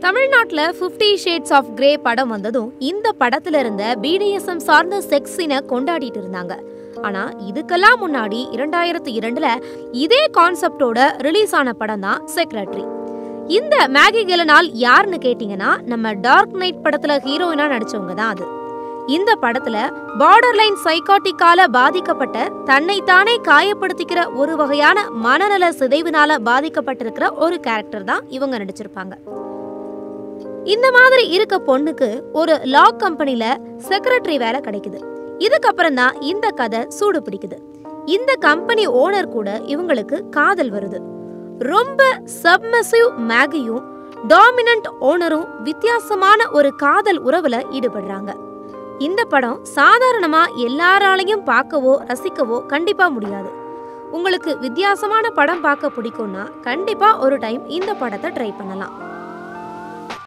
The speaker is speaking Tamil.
தமிழ்நாட்டுல 50 ஷேட்ஸ் ஆஃப் கிரே படம் வந்ததும் இந்த படத்துல இருந்த பிடிஎஸ்எம் சார்ந்த செக்ஸ் சீனை கொண்டாடிட்டு இருந்தாங்க ஆனா இதுக்கெல்லாம் முன்னாடி இரண்டாயிரத்தி இரண்டுல இதே கான்செப்டோட ரிலீஸ் ஆன படம் தான் செக்ரட்டரி இந்த மேகி கெலனால் யாருன்னு கேட்டிங்கன்னா நம்ம டார்க் நைட் படத்துல ஹீரோயினா நடிச்சவங்க தான் அது இந்த படத்துல பார்டர் லைன் சைக்காட்டிக்கால பாதிக்கப்பட்ட தன்னைத்தானே காயப்படுத்திக்கிற ஒரு வகையான மனநல சிதைவினால பாதிக்கப்பட்டிருக்கிற ஒரு கேரக்டர் தான் இவங்க நடிச்சிருப்பாங்க இந்த மாதிரி இருக்க பொண்ணுக்கு ஒரு லா கம்பெனில செக்ரட்டரி வேலை கிடைக்குது இதுக்கப்புறம் தான் இந்த கதை சூடு பிடிக்குது இந்த கம்பெனி ஓனர் கூட இவங்களுக்கு காதல் வருது ரொம்ப சப்மசிவ் மேகியும் டாமினன்ட் ஓனரும் வித்தியாசமான ஒரு காதல் உறவுல ஈடுபடுறாங்க இந்த படம் சாதாரணமா எல்லாராலையும் பார்க்கவோ ரசிக்கவோ கண்டிப்பா முடியாது உங்களுக்கு வித்தியாசமான படம் பார்க்க பிடிக்கும்னா கண்டிப்பா ஒரு டைம் இந்த படத்தை ட்ரை பண்ணலாம்